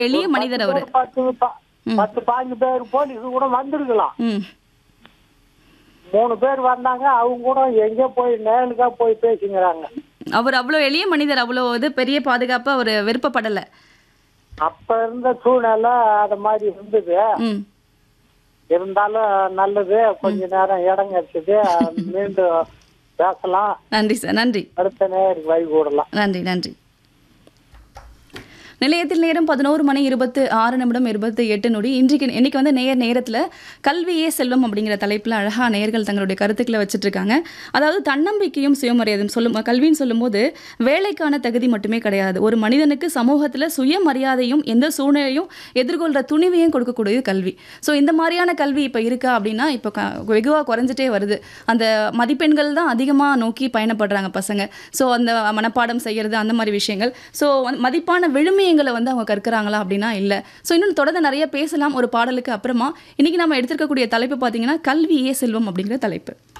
எளிய மனிதர் அவரு பத்து ப- பத்து பாஞ்சு பேர் போல் இது கூட வந்திருக்கலாம் ம் மூணு பேர் வந்தாங்க அவங்க கூட எங்க போய் நேலுக்கா போய் பேசிக்கிறாங்க அவர் அவ்வளோ எளிய மனிதர் அவ்வளோ இது பெரிய பாதுகாப்பு அவர் விருப்பப்படலை அப்ப இருந்த சூழ்நிலை அது மாதிரி இருந்தது ம் இருந்தாலும் நல்லது கொஞ்ச நேரம் இடம் கிடைச்சது மீண்டும் பேசலாம் நன்றி சார் நன்றி அடுத்த நேருக்கு வை கூடலாம் நன்றி நன்றி நிலையத்தில் நேரம் பதினோரு மணி இருபத்து ஆறு நிமிடம் இருபத்தி எட்டு நொடி இன்றைக்கு இன்னைக்கு வந்து நேர் நேரத்தில் கல்வியே செல்வம் அப்படிங்கிற தலைப்பில் அழகா நேயர்கள் தங்களுடைய கருத்துக்களை வச்சுட்டு இருக்காங்க அதாவது தன்னம்பிக்கையும் சுயமரியாதையும் சொல்லும் கல்வின்னு சொல்லும்போது வேலைக்கான தகுதி மட்டுமே கிடையாது ஒரு மனிதனுக்கு சமூகத்தில் சுயமரியாதையும் எந்த சூழ்நிலையும் எதிர்கொள்கிற துணிவையும் கொடுக்கக்கூடியது கல்வி ஸோ இந்த மாதிரியான கல்வி இப்போ இருக்கா அப்படின்னா இப்போ க வெகுவாக குறைஞ்சிட்டே வருது அந்த மதிப்பெண்கள் தான் அதிகமாக நோக்கி பயணப்படுறாங்க பசங்க ஸோ அந்த மனப்பாடம் செய்கிறது அந்த மாதிரி விஷயங்கள் ஸோ மதிப்பான விழுமியங்களை வந்து அவங்க கற்கிறாங்களா அப்படின்னா இல்லை ஸோ இன்னும் தொடர்ந்து நிறைய பேசலாம் ஒரு பாடலுக்கு அப்புறமா இன்னைக்கு நம்ம எடுத்திருக்கக்கூடிய தலைப்பு பார்த்தீங்கன்னா கல்வியே செல்வம் அப்படிங்கிற தலைப்பு